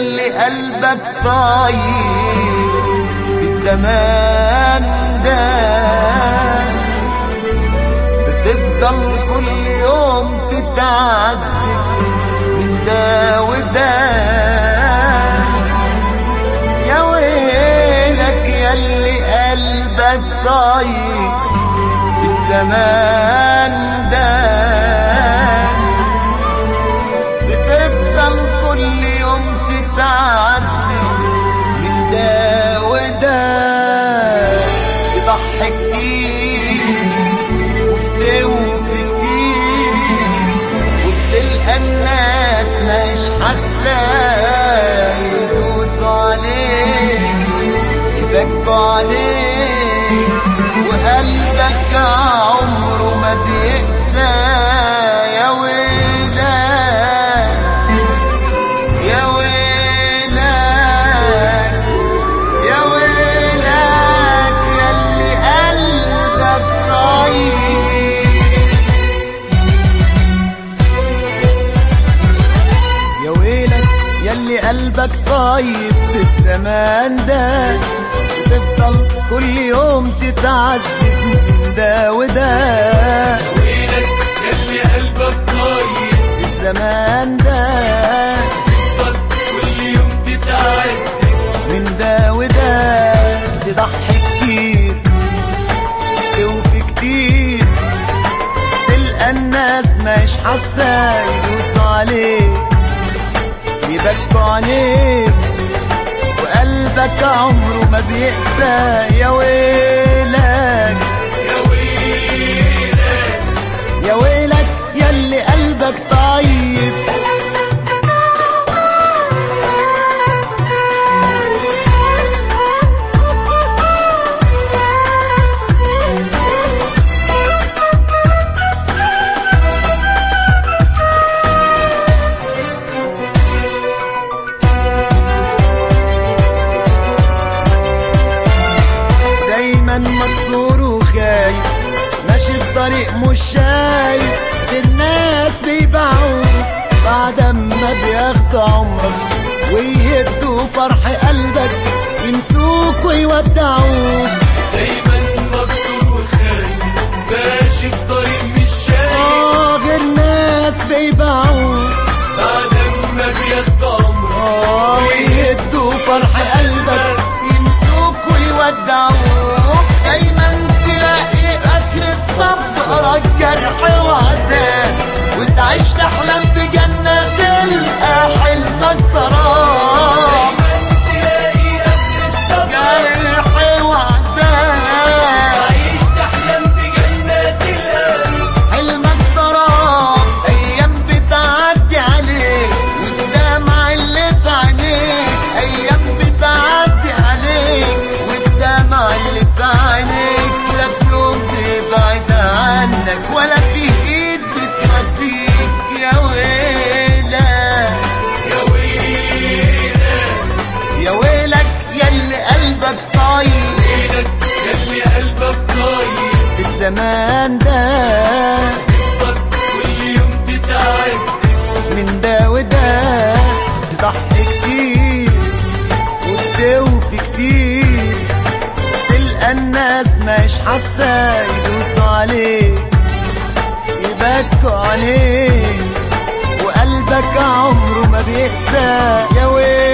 يلي قلبك طيب في الزمان ده بتفضل كل يوم تتعذب من ده وده يا ويلك يلي قلبك طيب في الزمان ده بتفضل كل يوم تتعذب من ده وده تضحك كتير وتوفي كتير وبتلقى الناس مش حاسة يدوسوا عليك يبكوا عليك وقلبك عمره ما بيقسى يا ويلك يا ويلك يا ويلك يلي قلبك طيب يا ويلك يلي قلبك طيب في الزمان ده بتفضل كل يوم تتعذب من ده وده ويلك يلي قلبك طيب في الزمان ده تفضل كل يوم تتعذب من ده وده تضحي كتير توفي كتير تلقى الناس مش حاسة يدوسوا عليك يبكوا عليك وقلبك عمره ما بيقسى يا ويلك يا ويلك يا ويلك يلي قلبك طيب دايما مكسور وخايف ماشي الطريق مش شايف الناس بيبيعوك بعد ما بياخدوا عمرك ويهدوا فرح قلبك ينسوك ويودعوك دايما مكسور وخايف ماشي في طريق مش شايف اه غير ناس بيبيعوك بعد ما بياخد عمرك اه ويهدوا فرح قلبك ينسوك ويودعوك دايما تلاقي اخر الصبر الجرح وعذاب وتعيش تحلم بجنة تلقى حلمك سراب تلاقي آخرة صبر جرح وعذاب عايش تحلم بجنة القلب حلمك سراب ايام بتعدي عليك والدمع اللي في عينيك ايام بتعدي عليك والدمع اللي في عينيك لا في يوم بيبعد عنك ولا في ايد بتنسيك يا ويلك يا ويلك يا ويلك يلي قلبك طيب ويلك يلي قلبك طيب في الزمان ده تفضل كل يوم تتعذب من ده وده تضحي كتير وتوفي كتير تلقى الناس مش حاسة يدوسوا عليك يبكوا عليك وقلبك عمره ما بيقسى يا ويلك